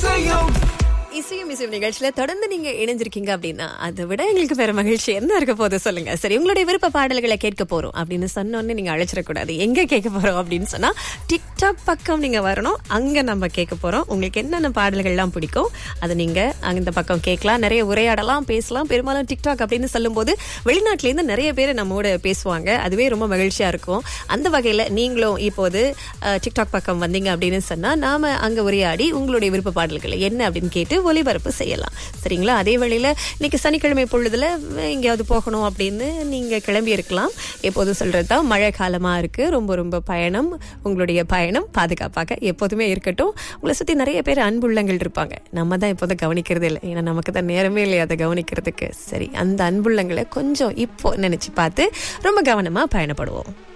இசையும் இசையும் இசையும் நிகழ்ச்சியில தொடர்ந்து நீங்க இணைஞ்சிருக்கீங்க அப்படின்னா அதை விட எங்களுக்கு வேற மகிழ்ச்சி என்ன இருக்க போது சொல்லுங்க சரி உங்களுடைய விருப்ப பாடல்களை கேட்க போறோம் அப்படின்னு சொன்னோன்னே நீங்க அழைச்சிடக்கூடாது எங்க கேட்க போறோம் அப்படின்னு சொன்னா டிக்டாக் பக்கம் நீங்க வரணும் அங்க நம்ம கேட்க போறோம் உங்களுக்கு என்னென்ன பாடல்கள்லாம் பிடிக்கும் அதை நீங்க அந்த பக்கம் கேட்கலாம் நிறைய உரையாடலாம் பேசலாம் பெரும்பாலும் டிக்டாக் அப்படின்னு சொல்லும்போது வெளிநாட்டுல இருந்து நிறைய பேர் நம்மோட பேசுவாங்க அதுவே ரொம்ப மகிழ்ச்சியா இருக்கும் அந்த வகையில நீங்களும் இப்போது அஹ், டிக்டாக் பக்கம் வந்தீங்க அப்படின்னு சொன்னா நாம அங்க உரையாடி உங்களுடைய விருப்ப பாடல்களை என்ன அப்படின்னு கேட்டு ஒளிபரப்பு செய்யலாம் சரிங்களா அதே வேளையில இன்னைக்கு சனிக்கிழமை பொழுதுல எங்கேயாவது போகணும் அப்படின்னு நீங்க கிளம்பி இருக்கலாம் எப்போதும் சொல்றதுதான் மழை காலமா இருக்கு ரொம்ப ரொம்ப பயணம் உங்களுடைய பயணம் பாதுகாப்பாக எப்போதுமே இருக்கட்டும் உங்களை சுத்தி நிறைய பேர் அன்புள்ளங்கள் இருப்பாங்க நம்ம தான் எப்போதும் கவனிக்கிறதே இல்லை ஏன்னா நமக்கு தான் நேரமே இல்லை அதை கவனிக்கிறதுக்கு சரி அந்த அன்புள்ளங்களை கொஞ்சம் இப்போ நினைச்சு பார்த்து ரொம்ப கவனமா பயணப்படுவோம்